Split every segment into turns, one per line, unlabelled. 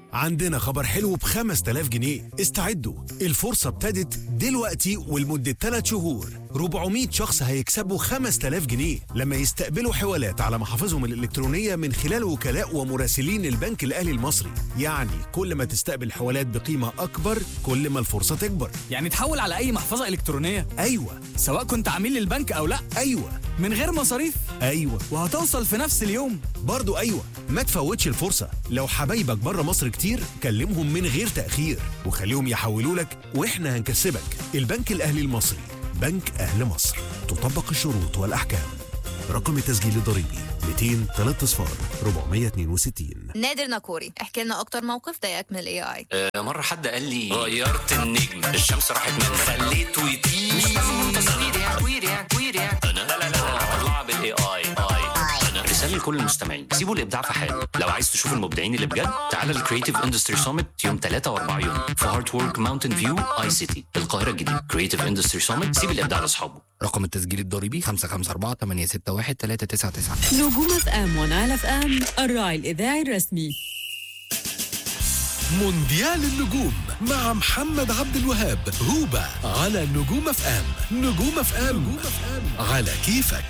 عندنا خبر حلو ب 5000 جنيه استعدوا الفرصة ابتدت دلوقتي ولمدة 3 شهور 400 شخص هيكسبوا 5000 جنيه لما يستقبلوا حوالات على محافظهم الإلكترونية من خلال وكلاء ومراسلين البنك الأهلي المصري يعني كل ما تستقبل حوالات بقيمة أكبر كل ما الفرصة تكبر
يعني تحول على اي محفظه الكترونيه
أيوة
سواء كنت عميل للبنك او لا
أيوة
من غير مصاريف
أيوة
وهتوصل في نفس اليوم
برضو أيوة ما تفوتش الفرصة لو حبايبك بره مصر كتير كلمهم من غير تأخير وخليهم يحولوا لك وإحنا هنكسبك البنك الأهلي المصري بنك أهل مصر تطبق الشروط والأحكام رقم التسجيل الضريبي 200 3 صفار 462
نادر ناكوري احكي لنا اكتر موقف ضايقك من الاي اي
آه، مرة حد قال لي غيرت النجم الشمس راحت من خليته يطير مش لازم انت صغير يعني كوير يعني كوير يعني انا لا لا لا هطلع بالاي اي اي انا رسالة لكل المستمعين سيبوا الابداع في حاله لو عايز تشوف المبدعين اللي بجد تعالى الكريتيف اندستري سامت يوم 3 و4 يونيو في هارت وورك ماونتن فيو اي سيتي القاهرة الجديدة كريتيف اندستري سامت سيب الابداع لاصحابه
رقم التسجيل الضريبي 554 861 399
نجوم اف ام ونعل اف ام الراعي الاذاعي الرسمي
مونديال النجوم مع محمد عبد الوهاب هوبا على نجوم اف ام نجوم اف ام على كيفك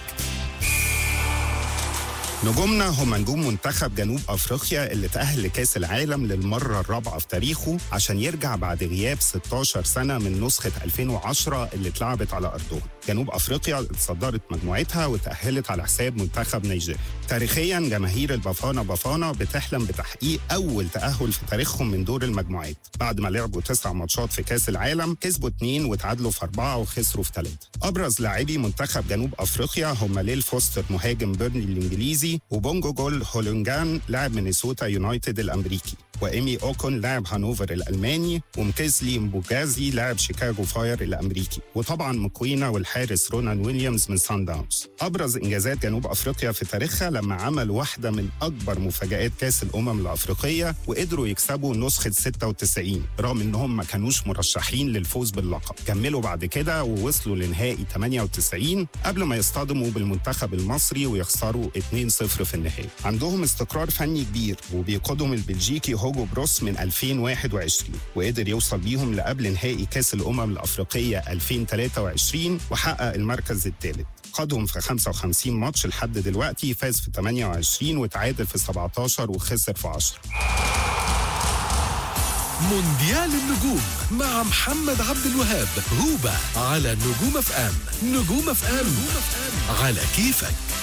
نجومنا هم نجوم منتخب جنوب افريقيا اللي تأهل لكأس العالم للمرة الرابعة في تاريخه عشان يرجع بعد غياب 16 سنة من نسخة 2010 اللي اتلعبت على أرضهم. جنوب افريقيا اتصدرت مجموعتها وتأهلت على حساب منتخب نيجيريا. تاريخيا جماهير البافانا بافانا بتحلم بتحقيق أول تأهل في تاريخهم من دور المجموعات. بعد ما لعبوا تسع ماتشات في كأس العالم كسبوا اثنين وتعادلوا في أربعة وخسروا في ثلاثة. أبرز لاعبي منتخب جنوب افريقيا هم ليل فوستر مهاجم بيرني الانجليزي وبونجو جول هولنجان لاعب مينيسوتا يونايتد الامريكي وايمي اوكون لاعب هانوفر الالماني ومكيزلي مبوجازي لاعب شيكاغو فاير الامريكي وطبعا مكوينا والحارس رونان ويليامز من سان داونز ابرز انجازات جنوب افريقيا في تاريخها لما عمل واحده من اكبر مفاجات كاس الامم الافريقيه وقدروا يكسبوا نسخه 96 رغم انهم ما كانوش مرشحين للفوز باللقب كملوا بعد كده ووصلوا لنهائي 98 قبل ما يصطدموا بالمنتخب المصري ويخسروا 2-0 في النهائي عندهم استقرار فني كبير وبيقودهم البلجيكي هوجو بروس من 2021 وقدر يوصل بيهم لقبل نهائي كاس الامم الافريقيه 2023 وحقق المركز الثالث قادهم في 55 ماتش لحد دلوقتي فاز في 28 وتعادل في 17 وخسر في 10
مونديال النجوم مع محمد عبد الوهاب هوبا على نجوم اف ام نجوم اف ام على كيفك